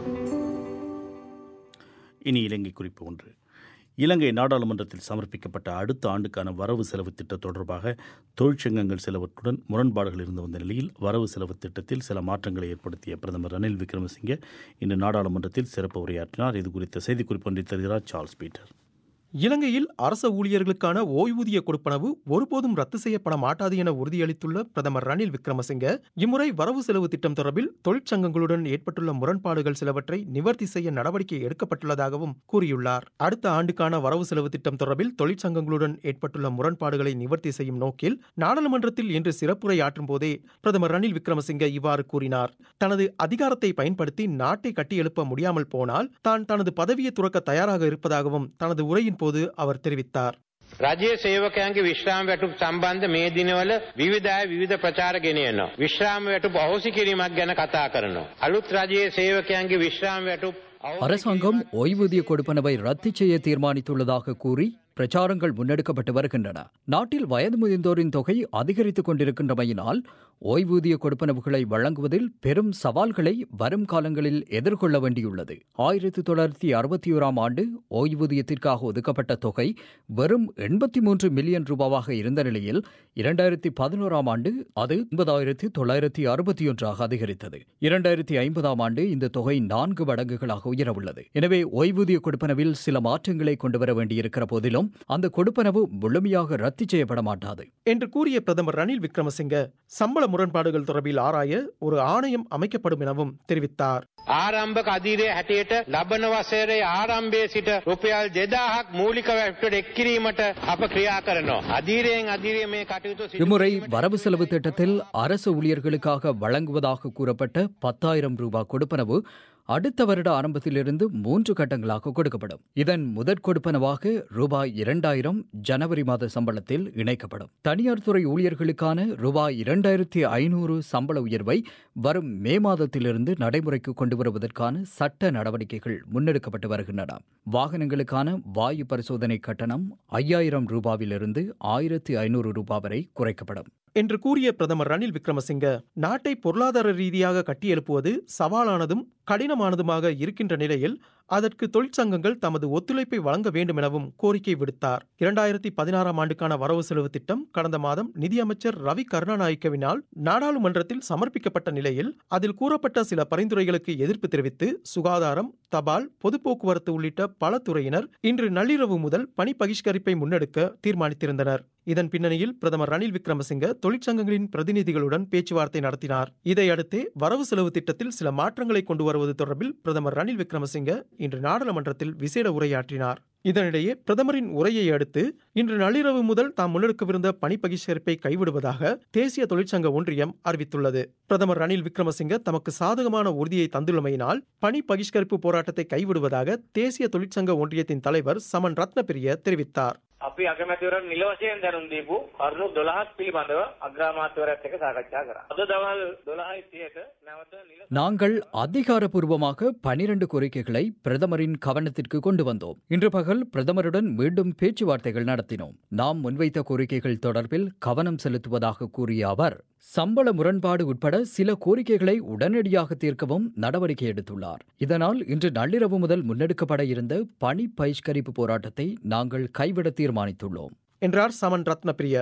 இனி இலங்கை குறிப்பு ஒன்று இலங்கை நாடாளுமன்றத்தில் சமர்ப்பிக்கப்பட்ட அடுத்த ஆண்டுக்கான வரவு செலவு திட்டம் தொடர்பாக தொழிற்சங்கங்கள் சிலவற்றுடன் முரண்பாடுகள் இருந்து வந்த நிலையில் வரவு செலவு திட்டத்தில் சில மாற்றங்களை ஏற்படுத்திய பிரதமர் ரணில் விக்ரமசிங்கே இன்று நாடாளுமன்றத்தில் சிறப்பு உரையாற்றினார் இது குறித்த செய்திக்குறிப்பு ஒன்றை தருகிறார் சார்ல்ஸ் பீட்டர் இலங்கையில் அரச ஊழியர்களுக்கான ஓய்வூதிய கொடுப்பனவு ஒருபோதும் ரத்து செய்யப்பட மாட்டாது என உறுதியளித்துள்ள பிரதமர் ரணில் விக்ரமசிங்க இம்முறை வரவு செலவு திட்டம் தொடர்பில் தொழிற்சங்கங்களுடன் ஏற்பட்டுள்ள முரண்பாடுகள் சிலவற்றை நிவர்த்தி செய்ய நடவடிக்கை எடுக்கப்பட்டுள்ளதாகவும் கூறியுள்ளார் அடுத்த ஆண்டுக்கான வரவு செலவு திட்டம் தொடர்பில் தொழிற்சங்கங்களுடன் ஏற்பட்டுள்ள முரண்பாடுகளை நிவர்த்தி செய்யும் நோக்கில் நாடாளுமன்றத்தில் இன்று சிறப்புரை ஆற்றும் போதே பிரதமர் ரணில் விக்ரமசிங்க இவ்வாறு கூறினார் தனது அதிகாரத்தை பயன்படுத்தி நாட்டை கட்டியெழுப்ப முடியாமல் போனால் தான் தனது பதவியை துறக்க தயாராக இருப்பதாகவும் தனது உரையின் போது அவர் தெரிவித்தார் රජයේ සේවකයන්ගේ විශ්‍රාම වැටුප් සම්බන්ධ මේ දිනවල විවිධ අය විවිධ ප්‍රචාර ගෙන යනවා. විශ්‍රාම වැටුප් අහෝසි කිරීමක් ගැන කතා කරනවා. අලුත් රජයේ සේවකයන්ගේ විශ්‍රාම වැටුප් அரசாங்கம் ஓய்வூதிய கொடுப்பனவை ரத்து செய்ய தீர்மானித்துள்ளதாக கூறி பிரச்சாரங்கள் முன்னெடுக்கப்பட்டு வருகின்றன நாட்டில் வயது முதிர்ந்தோரின் தொகை அதிகரித்துக் கொண்டிருக்கின்றமையினால் ஓய்வூதிய கொடுப்பனவுகளை வழங்குவதில் பெரும் சவால்களை வரும் காலங்களில் எதிர்கொள்ள வேண்டியுள்ளது ஆயிரத்தி தொள்ளாயிரத்தி அறுபத்தி ஓராம் ஆண்டு ஓய்வூதியத்திற்காக ஒதுக்கப்பட்ட தொகை வெறும் எண்பத்தி மூன்று மில்லியன் ரூபாவாக இருந்த நிலையில் இரண்டாயிரத்தி பதினோராம் ஆண்டு அது ஒன்பதாயிரத்தி தொள்ளாயிரத்தி அறுபத்தி ஒன்றாக அதிகரித்தது இரண்டாயிரத்தி ஐம்பதாம் ஆண்டு இந்த தொகை நான்கு மடங்குகளாக உயரவுள்ளது எனவே ஓய்வூதிய கொடுப்பனவில் சில மாற்றங்களை கொண்டுவர வேண்டியிருக்கிற போதிலும் அந்த கொடுப்பனவு முழுமையாக ரத்து செய்யப்பட மாட்டாது என்று கூறிய பிரதமர் ரணில் விக்ரமசிங்க சம்பள முரண்பாடுகள் தொடர்பில் ஆராய ஒரு ஆணையம் அமைக்கப்படும் எனவும் தெரிவித்தார் ආරම්භක අධීරය හැටියට ලබන වසරේ ආරම්භයේ සිට රුපියල් දෙදාහක් මූලික වැට්ටට එක්කිරීමට අප ක්‍රියා කරනවා. අධීරයෙන් අධීරය මේ කටයුතු இம்முறை வரவு செலவு திட்டத்தில் அரசு ஊழியர்களுக்காக வழங்குவதாக கூறப்பட்ட பத்தாயிரம் ரூபாய் கொடுப்பனவு அடுத்த வருட ஆரம்பத்திலிருந்து மூன்று கட்டங்களாக கொடுக்கப்படும் இதன் முதற் கொடுப்பனவாக ரூபாய் இரண்டாயிரம் ஜனவரி மாத சம்பளத்தில் இணைக்கப்படும் தனியார் துறை ஊழியர்களுக்கான ரூபாய் இரண்டாயிரத்தி ஐநூறு சம்பள உயர்வை வரும் மே மாதத்திலிருந்து நடைமுறைக்கு கொண்டு வருவதற்கான சட்ட நடவடிக்கைகள் முன்னெடுக்கப்பட்டு வருகின்றன வாகனங்களுக்கான வாயு பரிசோதனை கட்டணம் ஐயாயிரம் ரூபாவிலிருந்து ஆயிரத்தி ஐநூறு ரூபாய் வரை குறைக்கப்படும் என்று கூறிய பிரதமர் ரணில் விக்ரமசிங்க நாட்டை பொருளாதார ரீதியாக கட்டியெழுப்புவது சவாலானதும் கடினமானதுமாக இருக்கின்ற நிலையில் அதற்கு தொழிற்சங்கங்கள் தமது ஒத்துழைப்பை வழங்க வேண்டும் எனவும் கோரிக்கை விடுத்தார் இரண்டாயிரத்தி பதினாறாம் ஆண்டுக்கான வரவு செலவு திட்டம் கடந்த மாதம் நிதியமைச்சர் ரவி கருணாநாயக்கவினால் நாடாளுமன்றத்தில் சமர்ப்பிக்கப்பட்ட நிலையில் அதில் கூறப்பட்ட சில பரிந்துரைகளுக்கு எதிர்ப்பு தெரிவித்து சுகாதாரம் தபால் பொது போக்குவரத்து உள்ளிட்ட பல துறையினர் இன்று நள்ளிரவு முதல் பணி பகிஷ்கரிப்பை முன்னெடுக்க தீர்மானித்திருந்தனர் இதன் பின்னணியில் பிரதமர் ரணில் விக்ரமசிங்க தொழிற்சங்கங்களின் பிரதிநிதிகளுடன் பேச்சுவார்த்தை நடத்தினார் இதையடுத்தே வரவு செலவு திட்டத்தில் சில மாற்றங்களை கொண்டு வருவது தொடர்பில் பிரதமர் ரணில் விக்ரமசிங்க இன்று நாடாளுமன்றத்தில் விசேட உரையாற்றினார் இதனிடையே பிரதமரின் உரையை அடுத்து இன்று நள்ளிரவு முதல் தாம் முன்னெடுக்கவிருந்த பணி பகிஷ்கரிப்பை கைவிடுவதாக தேசிய தொழிற்சங்க ஒன்றியம் அறிவித்துள்ளது பிரதமர் ரணில் விக்ரமசிங்க தமக்கு சாதகமான உறுதியை தந்துள்ளமையினால் பணி பகிஷ்கரிப்பு போராட்டத்தை கைவிடுவதாக தேசிய தொழிற்சங்க ஒன்றியத்தின் தலைவர் சமன் ரத்னபிரிய தெரிவித்தார் අපි අගමැතිවරට නිල වශයෙන් දැනුම් දීපු කරුණු 12ක් පිළිබඳව අග්‍රාමාත්‍යවරයාත් එක්ක සාකච්ඡා කරා. අද දවල් 12:30ට නැවත නිල நாங்கள் அதிகாரப்பூர்வமாக பனிரண்டு கோரிக்கைகளை பிரதமரின் கவனத்திற்கு கொண்டு வந்தோம் இன்று பகல் பிரதமருடன் மீண்டும் பேச்சுவார்த்தைகள் நடத்தினோம் நாம் முன்வைத்த கோரிக்கைகள் தொடர்பில் கவனம் செலுத்துவதாக கூறிய அவர் சம்பள முரண்பாடு உட்பட சில கோரிக்கைகளை உடனடியாக தீர்க்கவும் நடவடிக்கை எடுத்துள்ளார் இதனால் இன்று நள்ளிரவு முதல் முன்னெடுக்கப்பட இருந்த பணி பகிஷ்கரிப்பு போராட்டத்தை நாங்கள் கைவிட தீர்மானித்துள்ளோம் என்றார் சமன் ரத்னபிரிய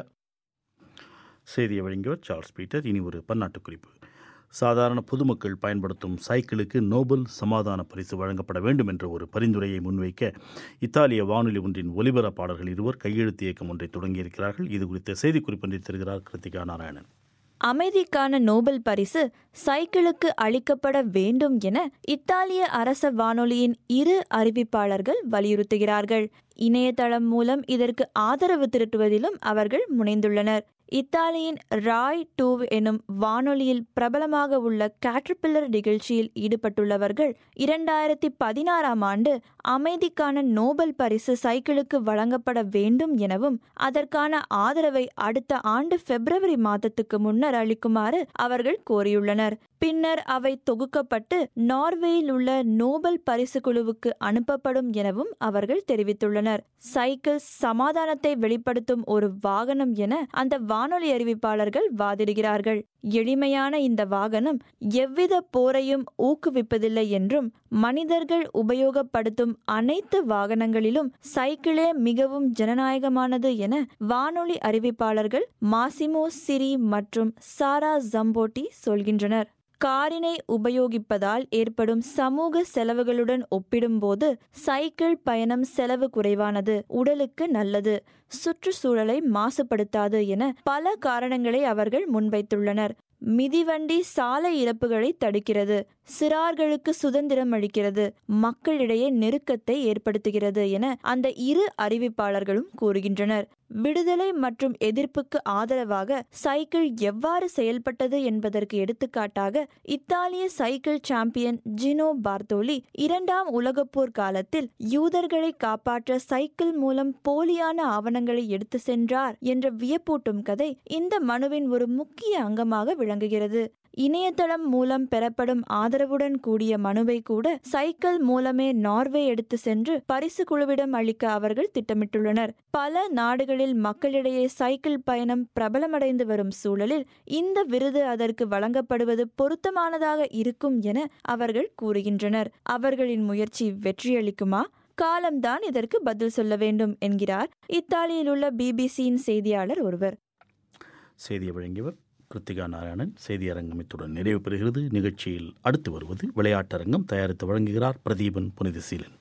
செய்தியை வழங்கியவர் சார்ல்ஸ் பீட்டர் இனி ஒரு பன்னாட்டு குறிப்பு சாதாரண பொதுமக்கள் பயன்படுத்தும் சைக்கிளுக்கு நோபல் சமாதான பரிசு வழங்கப்பட வேண்டும் என்ற ஒரு பரிந்துரையை முன்வைக்க இத்தாலிய வானொலி ஒன்றின் ஒலிபரப்பாளர்கள் இருவர் கையெழுத்து இயக்கம் ஒன்றை தொடங்கியிருக்கிறார்கள் இது குறித்த செய்திக்குறிப்பொன்றை தருகிறார் கிருத்திகா நாராயணன் அமைதிக்கான நோபல் பரிசு சைக்கிளுக்கு அளிக்கப்பட வேண்டும் என இத்தாலிய அரச வானொலியின் இரு அறிவிப்பாளர்கள் வலியுறுத்துகிறார்கள் இணையதளம் மூலம் இதற்கு ஆதரவு திரட்டுவதிலும் அவர்கள் முனைந்துள்ளனர் இத்தாலியின் ராய் டூ எனும் வானொலியில் பிரபலமாக உள்ள கேட்ரிபில்லர் நிகழ்ச்சியில் ஈடுபட்டுள்ளவர்கள் இரண்டாயிரத்தி பதினாறாம் ஆண்டு அமைதிக்கான நோபல் பரிசு சைக்கிளுக்கு வழங்கப்பட வேண்டும் எனவும் அதற்கான ஆதரவை அடுத்த ஆண்டு பிப்ரவரி மாதத்துக்கு முன்னர் அளிக்குமாறு அவர்கள் கோரியுள்ளனர் பின்னர் அவை தொகுக்கப்பட்டு நார்வேயில் உள்ள நோபல் பரிசு குழுவுக்கு அனுப்பப்படும் எனவும் அவர்கள் தெரிவித்துள்ளனர் சைக்கிள் சமாதானத்தை வெளிப்படுத்தும் ஒரு வாகனம் என அந்த வானொலி அறிவிப்பாளர்கள் வாதிடுகிறார்கள் எளிமையான இந்த வாகனம் எவ்வித போரையும் ஊக்குவிப்பதில்லை என்றும் மனிதர்கள் உபயோகப்படுத்தும் அனைத்து வாகனங்களிலும் சைக்கிளே மிகவும் ஜனநாயகமானது என வானொலி அறிவிப்பாளர்கள் மாசிமோ சிரி மற்றும் சாரா ஜம்போட்டி சொல்கின்றனர் காரினை உபயோகிப்பதால் ஏற்படும் சமூக செலவுகளுடன் ஒப்பிடும்போது சைக்கிள் பயணம் செலவு குறைவானது உடலுக்கு நல்லது சுற்றுச்சூழலை மாசுபடுத்தாது என பல காரணங்களை அவர்கள் முன்வைத்துள்ளனர் மிதிவண்டி சாலை இழப்புகளை தடுக்கிறது சிறார்களுக்கு சுதந்திரம் அளிக்கிறது மக்களிடையே நெருக்கத்தை ஏற்படுத்துகிறது என அந்த இரு அறிவிப்பாளர்களும் கூறுகின்றனர் விடுதலை மற்றும் எதிர்ப்புக்கு ஆதரவாக சைக்கிள் எவ்வாறு செயல்பட்டது என்பதற்கு எடுத்துக்காட்டாக இத்தாலிய சைக்கிள் சாம்பியன் ஜினோ பார்த்தோலி இரண்டாம் உலகப்போர் காலத்தில் யூதர்களை காப்பாற்ற சைக்கிள் மூலம் போலியான ஆவணங்களை எடுத்து சென்றார் என்ற வியப்பூட்டும் கதை இந்த மனுவின் ஒரு முக்கிய அங்கமாக விளங்குகிறது இணையதளம் மூலம் பெறப்படும் ஆதரவுடன் கூடிய மனுவை கூட சைக்கிள் மூலமே நார்வே எடுத்து சென்று பரிசு குழுவிடம் அளிக்க அவர்கள் திட்டமிட்டுள்ளனர் பல நாடுகளில் மக்களிடையே சைக்கிள் பயணம் பிரபலமடைந்து வரும் சூழலில் இந்த விருது அதற்கு வழங்கப்படுவது பொருத்தமானதாக இருக்கும் என அவர்கள் கூறுகின்றனர் அவர்களின் முயற்சி வெற்றியளிக்குமா காலம்தான் இதற்கு பதில் சொல்ல வேண்டும் என்கிறார் இத்தாலியில் உள்ள பிபிசியின் செய்தியாளர் ஒருவர் செய்தியை வழங்கியவர் கிருத்திகா நாராயணன் செய்தியரங்கம் இத்துடன் நிறைவு பெறுகிறது நிகழ்ச்சியில் அடுத்து வருவது விளையாட்டரங்கம் தயாரித்து வழங்குகிறார் பிரதீபன் புனிதசீலன்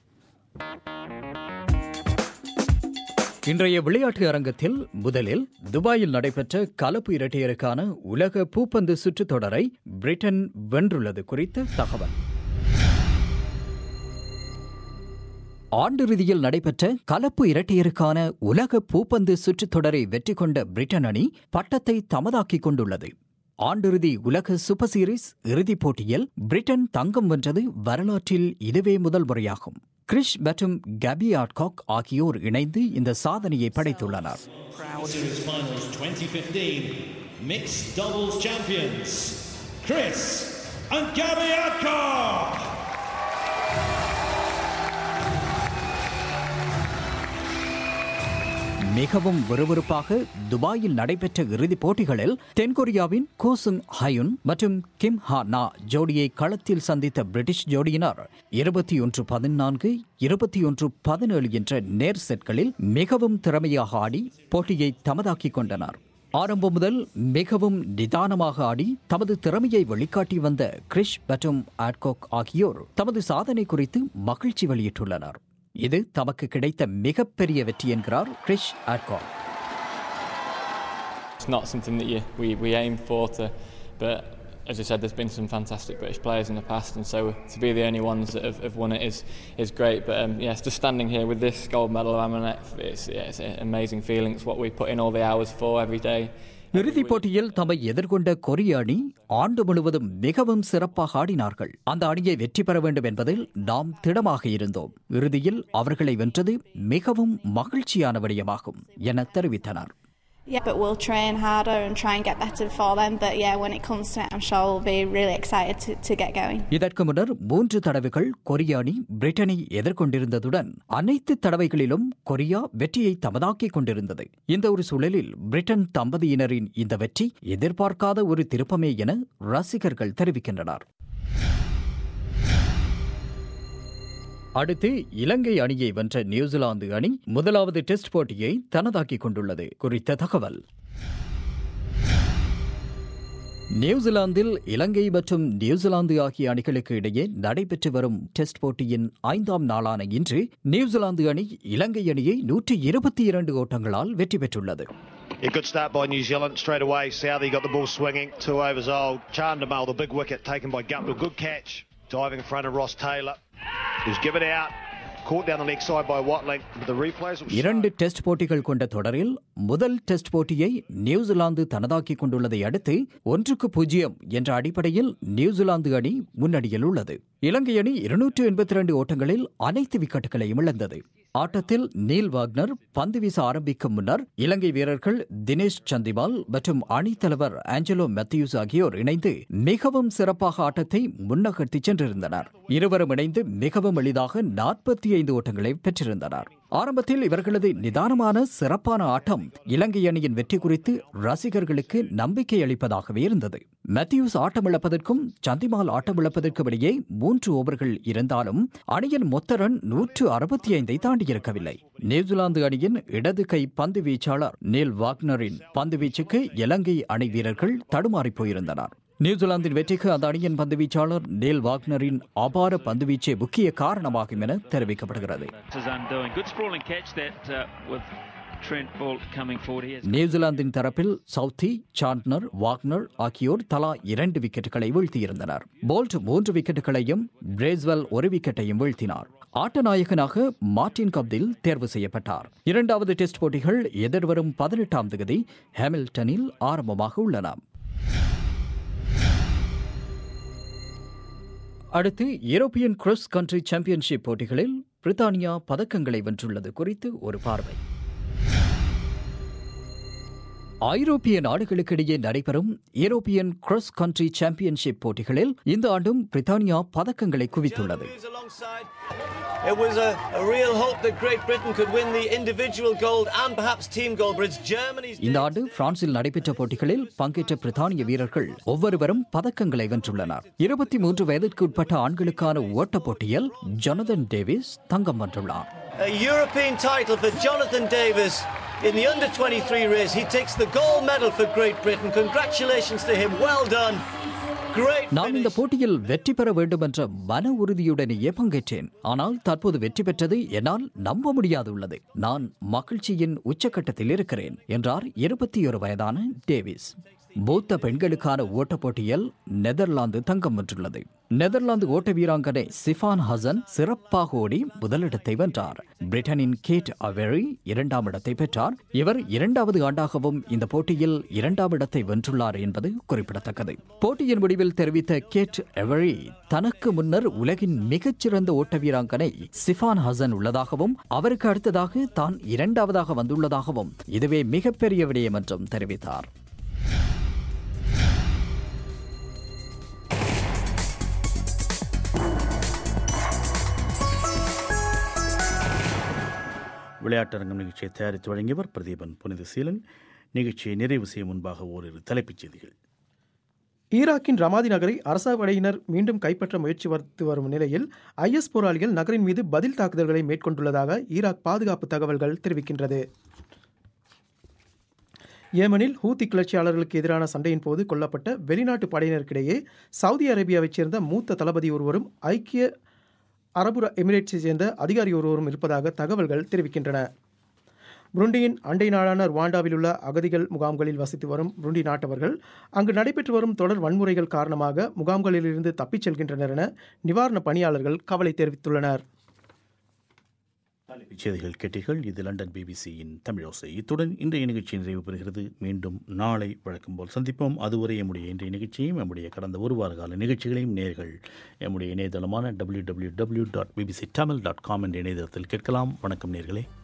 இன்றைய விளையாட்டு அரங்கத்தில் முதலில் துபாயில் நடைபெற்ற கலப்பு இரட்டையருக்கான உலக பூப்பந்து சுற்றுத் தொடரை பிரிட்டன் வென்றுள்ளது குறித்த தகவல் ஆண்டிறுதியில் நடைபெற்ற கலப்பு இரட்டையருக்கான உலக பூப்பந்து சுற்றுத் தொடரை வெற்றி கொண்ட பிரிட்டன் அணி பட்டத்தை தமதாக்கிக் கொண்டுள்ளது ஆண்டிறுதி உலக சூப்பர் சீரிஸ் இறுதிப் போட்டியில் பிரிட்டன் தங்கம் வென்றது வரலாற்றில் இதுவே முதல் முறையாகும் கிறிஷ் மற்றும் கபி ஆட்காக் ஆகியோர் இணைந்து இந்த சாதனையை படைத்துள்ளனர் Series Finals 2015 Mixed Doubles Champions Chris and Gabby Adcock. மிகவும் விறுவிறுப்பாக துபாயில் நடைபெற்ற இறுதிப் போட்டிகளில் தென்கொரியாவின் கோசுங் ஹயுன் மற்றும் கிம் ஹா நா ஜோடியை களத்தில் சந்தித்த பிரிட்டிஷ் ஜோடியினர் இருபத்தி ஒன்று பதினான்கு இருபத்தி ஒன்று பதினேழு என்ற நேர் செட்களில் மிகவும் திறமையாக ஆடி போட்டியை தமதாக்கிக் கொண்டனர் ஆரம்பம் முதல் மிகவும் நிதானமாக ஆடி தமது திறமையை வெளிக்காட்டி வந்த கிரிஷ் மற்றும் ஆட்கோக் ஆகியோர் தமது சாதனை குறித்து மகிழ்ச்சி வெளியிட்டுள்ளனர் இது தமக்கு கிடைத்த மிகப்பெரிய வெற்றி என்கிறார் Chris Adcock It's not something that you, we, we aim for to, but as I said, there's been some fantastic British players in the past, and so to be the only ones that have, have won it is is great. But um, yeah, just standing here with this gold medal around my neck, it's, yeah, it's an amazing feeling. It's what we put in all the hours for every day, இறுதிப் போட்டியில் தம்மை எதிர்கொண்ட கொரிய அணி ஆண்டு முழுவதும் மிகவும் சிறப்பாக ஆடினார்கள் அந்த அணியை வெற்றி பெற வேண்டும் என்பதில் நாம் திடமாக இருந்தோம் இறுதியில் அவர்களை வென்றது மிகவும் மகிழ்ச்சியான விடயமாகும் என தெரிவித்தனர் Yeah, but we'll train harder and try and get better for them. But yeah, when it comes to it, I'm sure we'll be really excited to, to get going. இதற்கு முன்னர் மூன்று தடவைகள் கொரிய அணி பிரிட்டனை எதிர்கொண்டிருந்ததுடன் அனைத்து தடவைகளிலும் கொரியா வெற்றியை தமதாக்கிக் கொண்டிருந்தது இந்த ஒரு சூழலில் பிரிட்டன் தம்பதியினரின் இந்த வெற்றி எதிர்பார்க்காத ஒரு திருப்பமே என ரசிகர்கள் தெரிவிக்கின்றனர் அடுத்து இலங்கை அணியை வென்ற நியூசிலாந்து அணி முதலாவது டெஸ்ட் போட்டியை தனதாக்கிக் கொண்டுள்ளது குறித்த தகவல் நியூசிலாந்தில் இலங்கை மற்றும் நியூசிலாந்து ஆகிய அணிகளுக்கு இடையே நடைபெற்று வரும் டெஸ்ட் போட்டியின் ஐந்தாம் நாளான இன்று நியூசிலாந்து அணி இலங்கை அணியை நூற்றி இருபத்தி இரண்டு ஓட்டங்களால் வெற்றி பெற்றுள்ளது A good start by New Zealand straight away. Southey got the ball swinging. Two overs old. Chandamal, the big wicket taken by Guptill. Good catch. Diving in front of Ross Taylor. He was given out. Caught down the leg side by Watling. The replays. it was இரண்டு test போட்டிகள் கொண்ட தொடரில் முதல் test போட்டியை New Zealand தனதாக்கிக் கொண்டுள்ளதை அடுத்து ஒன்றுக்கு பூஜ்ஜியம் என்ற அடிப்படையில் நியூசிலாந்து அணி முன்னணியில் உள்ளது இலங்கை அணி இருநூற்று எண்பத்தி இரண்டு ஓட்டங்களில் அனைத்து விக்கெட்டுகளையும் இழந்தது ஆட்டத்தில் நீல் வாக்னர் பந்து வீச ஆரம்பிக்கும் முன்னர் இலங்கை வீரர்கள் தினேஷ் சந்திமால் மற்றும் அணித்தலைவர் ஆஞ்சலோ மேத்யூஸ் ஆகியோர் இணைந்து மிகவும் சிறப்பாக ஆட்டத்தை முன்னகர்த்தி சென்றிருந்தனர் இருவரும் இணைந்து மிகவும் எளிதாக நாற்பத்தி ஐந்து ஓட்டங்களை பெற்றிருந்தனர் ஆரம்பத்தில் இவர்களது நிதானமான சிறப்பான ஆட்டம் இலங்கை அணியின் வெற்றி குறித்து ரசிகர்களுக்கு நம்பிக்கை அளிப்பதாகவே இருந்தது மேத்யூஸ் ஆட்டமிழப்பதற்கும் சந்திமால் ஆட்டமிழப்பதற்கும் இடையே மூன்று ஓவர்கள் இருந்தாலும் அணியின் மொத்த ரன் நூற்று அறுபத்தி ஐந்தை தாண்டியிருக்கவில்லை நியூசிலாந்து அணியின் இடது கை பந்து வீச்சாளர் நீல் வாக்னரின் பந்து வீச்சுக்கு இலங்கை அணி வீரர்கள் தடுமாறிப் போயிருந்தனர் நியூசிலாந்தின் வெற்றிக்கு அந்த அணியின் பந்துவீச்சாளர் நேல் வாக்னரின் அபார பந்துவீச்சே முக்கிய காரணமாகும் என தெரிவிக்கப்படுகிறது his undoing. Good sprawling catch that uh, with Trent Bolt coming forward here. நியூசிலாந்தின் தரப்பில் சவுத்தி சாண்ட்னர் வாக்னர் ஆகியோர் தலா இரண்டு விக்கெட்டுகளை வீழ்த்தியிருந்தனர் போல்ட் மூன்று விக்கெட்டுகளையும் பிரேஸ்வெல் ஒரு விக்கெட்டையும் வீழ்த்தினார் ஆட்ட நாயகனாக மார்டின் கப்தில் தேர்வு செய்யப்பட்டார் இரண்டாவது டெஸ்ட் போட்டிகள் எதிர்வரும் பதினெட்டாம் தேதி ஹாமில்டனில் ஆரம்பமாக உள்ளன அடுத்து யூரோப்பியன் கிராஸ் கண்ட்ரி சாம்பியன்ஷிப் போட்டிகளில் பிரித்தானியா பதக்கங்களை வென்றுள்ளது குறித்து ஒரு பார்வை ஐரோப்பிய நாடுகளுக்கிடையே நடைபெறும் யூரோப்பியன் கிராஸ் கண்ட்ரி சாம்பியன்ஷிப் போட்டிகளில் இந்த ஆண்டும் பிரித்தானியா பதக்கங்களை குவித்துள்ளது It was a, a real hope that Great Britain could win the individual gold and perhaps team gold, but it's Germany's. இந்த ஆண்டு பிரான்சில் நடைபெற்ற போட்டிகளில் பங்கேற்ற பிரித்தானிய வீரர்கள் ஒவ்வொருவரும் பதக்கங்களை வென்றுள்ளனர் இருபத்தி மூன்று வயதிற்கு உட்பட்ட ஆண்களுக்கான ஓட்டப் போட்டியில் ஜொனதன் டேவிஸ் தங்கம் வென்றுள்ளார் A European title for Jonathan Davis in the under 23 race. He takes the gold medal for Great Britain. Congratulations to him. Well done. Great. நான் இந்த போட்டியில் வெற்றி பெற வேண்டும் என்ற மன உறுதியுடனேயே பங்கேற்றேன் ஆனால் தற்போது வெற்றி பெற்றது என்னால் நம்ப முடியாதுள்ளது நான் மகிழ்ச்சியின் உச்சக்கட்டத்தில் இருக்கிறேன் என்றார் இருபத்தி ஒரு வயதான டேவிஸ் மூத்த பெண்களுக்கான ஓட்டப் போட்டியில் நெதர்லாந்து தங்கம் வென்றுள்ளது நெதர்லாந்து ஓட்ட வீராங்கனை சிஃபான் ஹசன் சிறப்பாக ஓடி முதலிடத்தை வென்றார் பிரிட்டனின் கேட் அவெரி இரண்டாம் இடத்தை பெற்றார் இவர் இரண்டாவது ஆண்டாகவும் இந்த போட்டியில் இரண்டாம் இடத்தை வென்றுள்ளார் என்பது குறிப்பிடத்தக்கது போட்டியின் முடிவில் தெரிவித்த கேட் எவரி தனக்கு முன்னர் உலகின் மிகச்சிறந்த ஓட்ட வீராங்கனை சிஃபான் ஹசன் உள்ளதாகவும் அவருக்கு அடுத்ததாக தான் இரண்டாவதாக வந்துள்ளதாகவும் இதுவே மிகப்பெரிய விடயம் என்றும் தெரிவித்தார் விளையாட்டரங்கம் நிகழ்ச்சியை தயாரித்து வழங்கியவர் பிரதீபன் புனித சீலன் நிகழ்ச்சியை நிறைவு செய்யும் முன்பாக ஓரிரு தலைப்புச் செய்திகள் ஈராக்கின் ரமாதி நகரை அரச படையினர் மீண்டும் கைப்பற்ற முயற்சி வர்த்து வரும் நிலையில் ஐஎஸ் போராளிகள் நகரின் மீது பதில் தாக்குதல்களை மேற்கொண்டுள்ளதாக ஈராக் பாதுகாப்பு தகவல்கள் தெரிவிக்கின்றது ஏமனில் ஹூத்தி கிளர்ச்சியாளர்களுக்கு எதிரான சண்டையின் போது கொல்லப்பட்ட வெளிநாட்டு படையினருக்கிடையே சவுதி அரேபியாவைச் சேர்ந்த மூத்த தளபதி ஒருவரும் ஐக்கிய அரபு எமிரேட்ஸை சேர்ந்த அதிகாரி ஒருவரும் இருப்பதாக தகவல்கள் தெரிவிக்கின்றன புருண்டியின் அண்டை நாடான ருவாண்டாவில் உள்ள அகதிகள் முகாம்களில் வசித்து வரும் புருண்டி நாட்டவர்கள் அங்கு நடைபெற்று வரும் தொடர் வன்முறைகள் காரணமாக முகாம்களிலிருந்து தப்பிச் செல்கின்றனர் என நிவாரண பணியாளர்கள் கவலை தெரிவித்துள்ளனர் செய்திகள் கேட்டீர்கள் இது லண்டன் பிபிசியின் தமிழோசை இத்துடன் இன்றைய நிகழ்ச்சி நிறைவு பெறுகிறது மீண்டும் நாளை வழக்கம் போல் சந்திப்போம் அதுவரை எம்முடைய இன்றைய நிகழ்ச்சியும் நம்முடைய கடந்த ஒரு வார கால நிகழ்ச்சிகளையும் நேர்கள் எம்முடைய இணையதளமான W W W dot BBC Tamil dot com என்ற இணையதளத்தில் கேட்கலாம் வணக்கம் நேர்களே